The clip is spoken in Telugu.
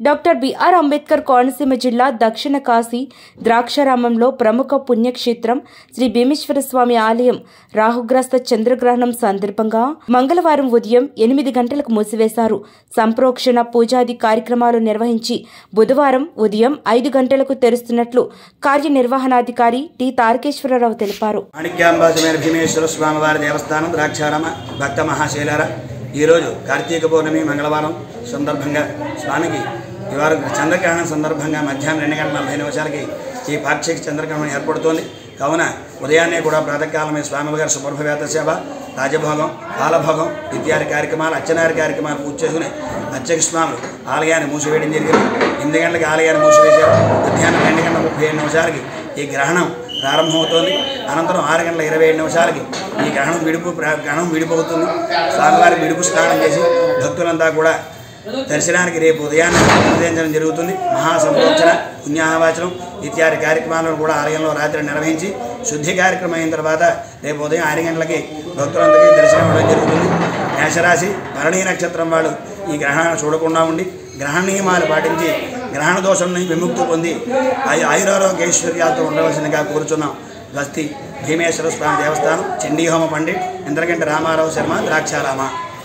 డాక్టర్ బిఆర్ అంబేద్కర్ కోనసీమ జిల్లా దక్షిణ కాశీ ద్రాక్షారామంలో ప్రముఖ పుణ్యక్షేత్రం శ్రీ భీమేశ్వర స్వామి ఆలయం రాహుగ్రస్త చంద్రగ్రహణం సందర్భంగా మంగళవారం ఉదయం ఎనిమిది గంటలకు మూసివేశారు సంప్రోక్షణ పూజాది కార్యక్రమాలు నిర్వహించి బుధవారం ఉదయం ఐదు గంటలకు తెరుస్తున్నట్లు కార్యనిర్వహణాధికారి టి తారకేశ్వరరావు తెలిపారు మాణిక్యాంబా సమేత భీమేశ్వర స్వామివారి దేవస్థానం ద్రాక్షారామ భక్త మహాశైలార ఈరోజు కార్తీక పౌర్ణమి మంగళవారం సందర్భంగా స్వామికి ఇవాళ చంద్రగ్రహణం సందర్భంగా మధ్యాహ్నం రెండు గంటల నలభై నిమిషాలకి ఈ పాక్షిక చంద్రగ్రహణం ఏర్పడుతోంది కావున ఉదయాన్నే కూడా ప్రాతకాలమే స్వామి గారి సుప్రభవేత సేవ రాజభోగం పాలభోగం ఇత్యాది కార్యక్రమాలు అర్చనారి కార్యక్రమాలు పూర్తి చేసుకుని అర్చక స్వాములు ఆలయాన్ని మూసివేయడం జరిగింది ఎనిమిది గంటలకు ఆలయాన్ని మూసివేశారు మధ్యాహ్నం రెండు గంటల ముప్పై ఏడు నిమిషాలకి ఈ గ్రహణం ప్రారంభమవుతోంది అనంతరం ఆరు గంటల ఇరవై ఏడు నిమిషాలకి ఈ గ్రహణం విడుపు ప్రా- గ్రహణం విడిపోతుంది స్వామివారి విడుపు స్నానం చేసి భక్తులంతా కూడా దర్శనానికి రేపు ఉదయాన్నే నిర్వహించడం జరుగుతుంది మహాసంప్రోక్షణ పుణ్యాహవాచనం ఇత్యాది కార్యక్రమాలను కూడా ఆలయంలో రాత్రి నిర్వహించి శుద్ధి కార్యక్రమం అయిన తర్వాత రేపు ఉదయం ఆరు గంటలకి భక్తులందరికీ దర్శనం ఇవ్వడం జరుగుతుంది మేషరాశి భరణీ నక్షత్రం వాళ్ళు ఈ గ్రహణాన్ని చూడకుండా ఉండి గ్రహణ నియమాలు పాటించి గ్రహణ దోషం నుంచి విముక్తి పొంది ఆయ- ఆయురారోగ్యైశ్వర్యాలతో ఉండవలసిందిగా కోరుచున్నాం గస్తి భీమేశ్వర స్వామి దేవస్థానం చండీహోమ పండిట్ ఇంద్రగంట రామారావు శర్మ ద్రాక్షారామ